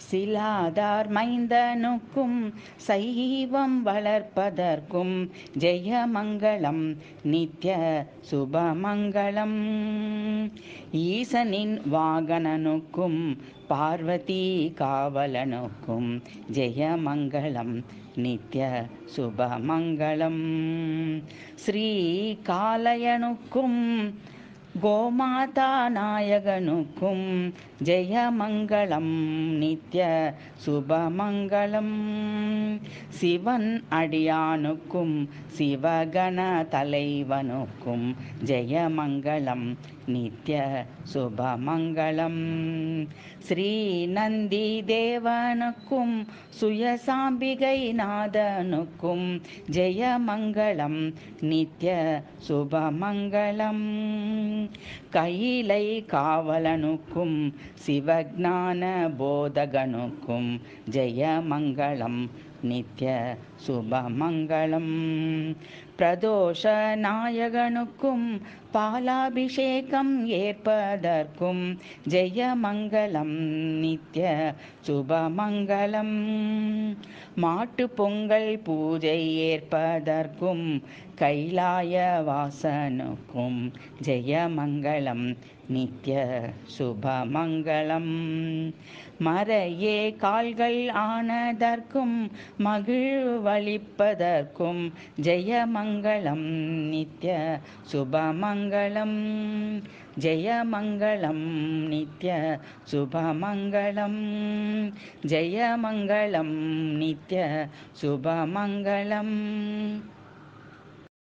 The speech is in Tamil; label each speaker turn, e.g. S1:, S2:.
S1: சிலாதார் மைந்தனுக்கும் சைவம் வளர்ப்பதற்கும் ஜெயமங்களம் நித்ய சுபமங்களம் ஈசனின் வாகனனுக்கும் பார்வதி காவலனுக்கும் ஜெயமங்களம் நித்ய சுபமங்களம் ஸ்ரீ காலயனுக்கும் கோமாதா நாயகனுக்கும் ஜெயமங்களம் நித்ய சுபமங்களம் சிவன் அடியானுக்கும் சிவகண தலைவனுக்கும் ஜெயமங்களம் நித்ய சுபமங்களம் ஸ்ரீ நந்தி தேவனுக்கும் சுயசாம்பிகை நாதனுக்கும் ஜெயமங்களம் நித்ய சுபமங்களம் கையிலை காவலனுக்கும் சிவஞான போதகனுக்கும் ஜெயமங்களம் நித்ய சுபமங்களம் பிரதோஷ நாயகனுக்கும் பாலாபிஷேகம் ஏற்பதற்கும் ஜெயமங்களம் நித்ய சுபமங்களம் மாட்டு பொங்கல் பூஜை ஏற்பதற்கும் கைலாய வாசனுக்கும் ஜெயமங்களம் நித்ய சுபமங்களம் மறையே கால்கள் ஆனதற்கும் மகிழ்வளிப்பதற்கும் ஜெயமங்களம் நித்ய சுபமங்களம் ஜெயமங்களம் நித்ய சுபமங்களம் ஜெயமங்களம் நித்ய சுபமங்களம்